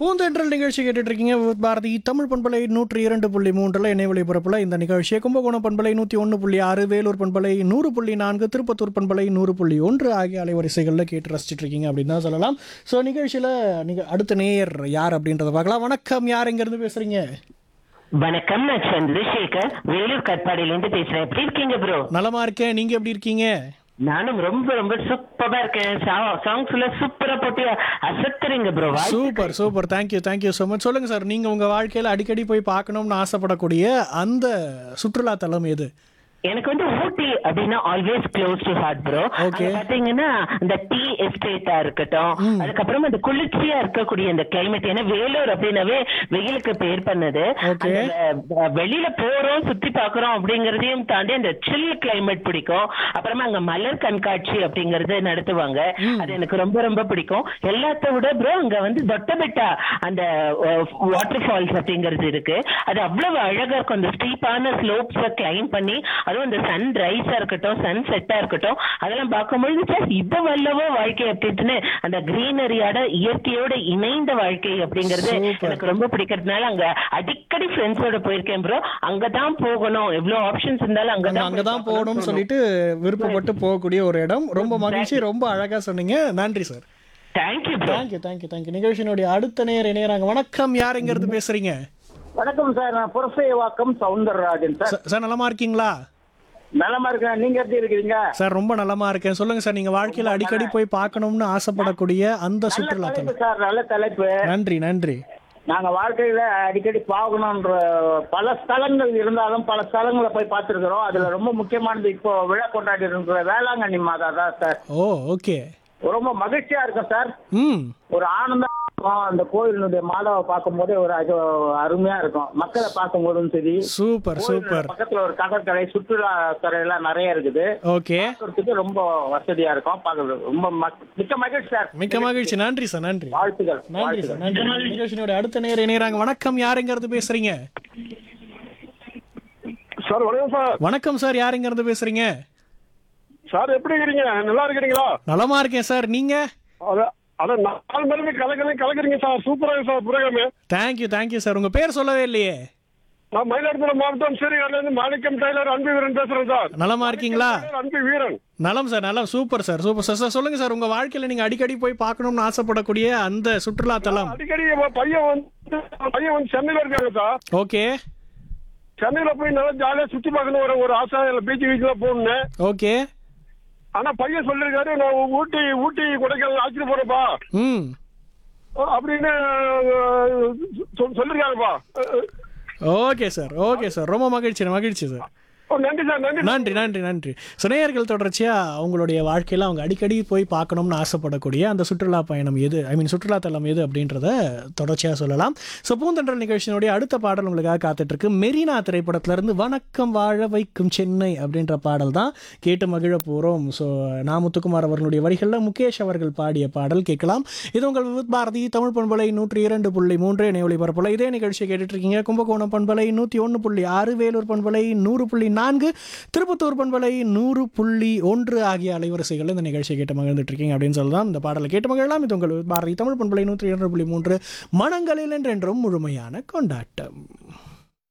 பூந்தென்றல் நிகழ்ச்சி கேட்டுட்டு இருக்கீங்க வித் பாரதி தமிழ் பண்பலை நூற்றி இரண்டு புள்ளி மூன்றில் இணையவழி பிறப்பில் இந்த நிகழ்ச்சியை கும்பகோணம் பண்பலை நூற்றி ஒன்று புள்ளி ஆறு வேலூர் பண்பலை நூறு புள்ளி நான்கு திருப்பத்தூர் பண்பலை நூறு புள்ளி ஒன்று ஆகிய அலைவரிசைகளில் கேட்டு ரசிச்சிட்டு இருக்கீங்க அப்படின்னு தான் சொல்லலாம் ஸோ நிகழ்ச்சியில் நீங்கள் அடுத்த நேயர் யார் அப்படின்றத பார்க்கலாம் வணக்கம் யார் எங்கேருந்து பேசுகிறீங்க வணக்கம் நான் சந்திரசேகர் வேலூர் கட்பாடியில இருந்து பேசுறேன் எப்படி இருக்கீங்க ப்ரோ நலமா இருக்கேன் நீங்கள் எப்படி இருக்கீங்க நானும் ரொம்ப ரொம்ப சூப்பரா இருக்கேன் சாங்ஸ் எல்லாம் சூப்பரா போட்டு அசத்துறீங்க bro super super thank you thank you so much சொல்லுங்கள் சார் நீங்கள் உங்கள் வாழ்க்கையில் அடிக்கடி போய் பார்க்கணும்னு ஆசைப்படக்கூடிய அந்த சுற்றுலா தலம் எது எனக்கு வந்து ஊட்டி அப்படின்னா always close to heart bro Okay. பாத்தீங்கன்னா இந்த டீ எஸ்டேட்டா இருக்கட்டும் அதுக்கப்புறம் அந்த குளிர்ச்சியா இருக்கக்கூடிய இந்த கிளைமேட் ஏன்னா வேலூர் அப்படின்னாவே வெயிலுக்கு பேர் பண்ணது Okay. அந்த வெ- வெளியில போறோம் சுத்தி பாக்குறோம் அப்படிங்கறதையும் தாண்டி அந்த சில் கிளைமேட் பிடிக்கும் அப்புறமா அங்க மலர் கண்காட்சி அப்படிங்கறது நடத்துவாங்க அது எனக்கு ரொம்ப ரொம்ப பிடிக்கும் எல்லாத்த விட ப்ரோ அங்க வந்து தொட்டபெட்டா அந்த வாட்டர் ஃபால்ஸ் அப்படிங்கிறது இருக்கு அது அவ்வளவு அழகா இருக்கும் அந்த ஸ்டீப்பான ஸ்லோப்ஸ கிளைம் பண்ணி அதுவும் அந்த சன் ரைஸா இருக்கட்டும் சன் செட்டா இருக்கட்டும் அதெல்லாம் பார்க்கும்பொழுது சார் இது வல்லவோ வாழ்க்கை அப்படின்ட்டு அந்த கிரீனரியோட இயற்கையோட இணைந்த வாழ்க்கை அப்படிங்கிறது Super. எனக்கு ரொம்ப பிடிக்கிறதுனால அங்க அடிக்கடி ஃப்ரெண்ட்ஸோட போயிருக்கேன் ப்ரோ அங்கதான் போகணும் எவ்வளவு ஆப்ஷன்ஸ் இருந்தாலும் அங்க அங்கதான் அங்கதான் போகணும்னு சொல்லிட்டு விருப்பப்பட்டு போகக்கூடிய ஒரு இடம் ரொம்ப மகிழ்ச்சி ரொம்ப அழகா சொன்னீங்க நன்றி sir thank you bro thank you thank you thank you நிகழ்ச்சியினுடைய அடுத்த நேர் இணையறாங்க வணக்கம் யார் எங்க இருந்து பேசுறீங்க வணக்கம் சார் நான் புரசைவாக்கம் சவுந்தரராஜன் சார் ச- சார் நலமா இருக்கீங்களா நலமா இருக்கேன் நீங்க எப்படி இருக்கிறீங்க சார் ரொம்ப நலமா இருக்கேன் சொல்லுங்க சார் நீங்க வாழ்க்கையில அடிக்கடி போய் பார்க்கணும்னு ஆசைப்படக்கூடிய அந்த நல்ல சுற்றுலா தலைப்பு தலம் சார் நல்ல தலைப்பு நன்றி நன்றி நாங்க வாழ்க்கையில அடிக்கடி பார்க்கணுன்ற பல ஸ்தலங்கள் இருந்தாலும் பல ஸ்தலங்களை போய் பார்த்திருக்கிறோம் அதுல ரொம்ப முக்கியமானது இப்போ விழா கொண்டாடி இருக்கிற வேளாங்கண்ணி மாதா தான் சார் ஓ ஓகே ரொம்ப மகிழ்ச்சியா இருக்கும் சார் ம் ஒரு ஆனந்தம் இருக்கும் அந்த கோயிலினுடைய மாதாவை பார்க்கும்போதே ஒரு அது அருமையா இருக்கும் மக்களை பார்க்கும்போதும் சரி சூப்பர் கோயிலோட சூப்பர் பக்கத்துல ஒரு கடற்கரை சுற்றுலா துறை எல்லாம் நிறைய இருக்குது ஓகே பார்க்கறதுக்கு ரொம்ப வசதியா இருக்கும் பார்க்கறது ரொம்ப மக்- மிக்க மகிழ்ச்சி சார் மிக்க மகிழ்ச்சி நன்றி சார் நன்றி வாழ்த்துக்கள் நன்றி சார் நன்றி நிகழ்ச்சியினுடைய அடுத்த நேர் இணையறாங்க வணக்கம் யார் எங்க இருந்து பேசுறீங்க சார் வணக்கம் சார் வணக்கம் சார் யார் எங்க இருந்து பேசுறீங்க சார் எப்படி இருக்கிறீங்க நல்லா இருக்கிறீங்களா நலமா இருக்கேன் சார் நீங்க அத அத நாலு மணிக்கு கலக்கிறீங்க கலக்குறீங்க சார் சூப்பரா இருக்கு sir program thank you thank you sir உங்க பேர் சொல்லவே இல்லையே நான் மயிலாடுதுறை மாவட்டம் சீர்காழில இருந்து மாணிக்கம் டெய்லர் அன்பு வீரன் பேசுறேன் சார் நலமா இருக்கீங்களா அன்பு வீரன் நலம் சார் நலம் super sir super sir sir சொல்லுங்க சார் உங்க வாழ்க்கையில நீங்க அடிக்கடி போய் பார்க்கணும்னு ஆசைப்படக்கூடிய அந்த சுற்றுலா தலம் அடிக்கடி என் பையன் வந்து பையன் வந்து சென்னையில இருக்காங்க சார் ஓகே சென்னையில போய் நல்லா ஜாலியா சுத்தி பார்க்கணும் ஒரு ஒரு ஆசை இல்ல பீச் பீச்ல போகணும்னு ஓகே ஆனா பையன் சொல்லிருக்காரு நான் ஊட்டி ஊட்டி கொடைக்கானல் அழைச்சிட்டு போறேன்ப்பா ம் அப்படின்னு அஹ், சொல்- சொல்லிருக்காருப்பா அஹ், ஓகே சார் ஓகே சார் ரொம்ப மகிழ்ச்சி மகிழ்ச்சி சார் அஹ், நன்றி சார் நன்றி நன்றி நன்றி நன்றி சுனையர்கள் தொடர்ச்சியாக அவங்களுடைய வாழ்க்கையில் அவங்க அடிக்கடி போய் பார்க்கணும்னு ஆசைப்படக்கூடிய அந்த சுற்றுலா பயணம் எது ஐ மீன் சுற்றுலா தலம் எது அப்படின்றத தொடர்ச்சியாக சொல்லலாம் ஸோ பூந்தன்றல் நிகழ்ச்சியினுடைய அடுத்த பாடல் உங்களுக்காக காத்துட்ருக்கு மெரினா திரைப்படத்திலிருந்து வணக்கம் வாழ வைக்கும் சென்னை அப்படின்ற பாடல் தான் கேட்டு மகிழ போகிறோம் ஸோ நாமுத்துக்குமார் அவர்களுடைய வரிகளில் முகேஷ் அவர்கள் பாடிய பாடல் கேட்கலாம் இது உங்கள் விவித் பாரதி தமிழ் பண்பலை நூற்றி இரண்டு புள்ளி மூன்று இணை ஒளிபரப்பில் இதே நிகழ்ச்சியை கேட்டுட்டு இருக்கீங்க கும்பகோணம் பண்பலை நூற்றி ஒன்று புள்ளி ஆறு வேலூர் பண்பலை நூறு புள்ளி நான்கு திருப்பத்தூர் பண்பலை நூறு புள்ளி ஒன்று ஆகிய அலைவரிசைகளில் இந்த நிகழ்ச்சியை கேட்டு மகிழ்ந்துட்டு இருக்கீங்க அப்படின்னு சொல்லலாம் இந்த பாடலை கேட்டு மகிழலாம் இது உங்கள் பாரதி தமிழ் பண்பலை நூற்றி இரண்டு புள்ளி மூன்று மனங்களில் என்றென்றும் முழுமையான கொண்டாட்டம்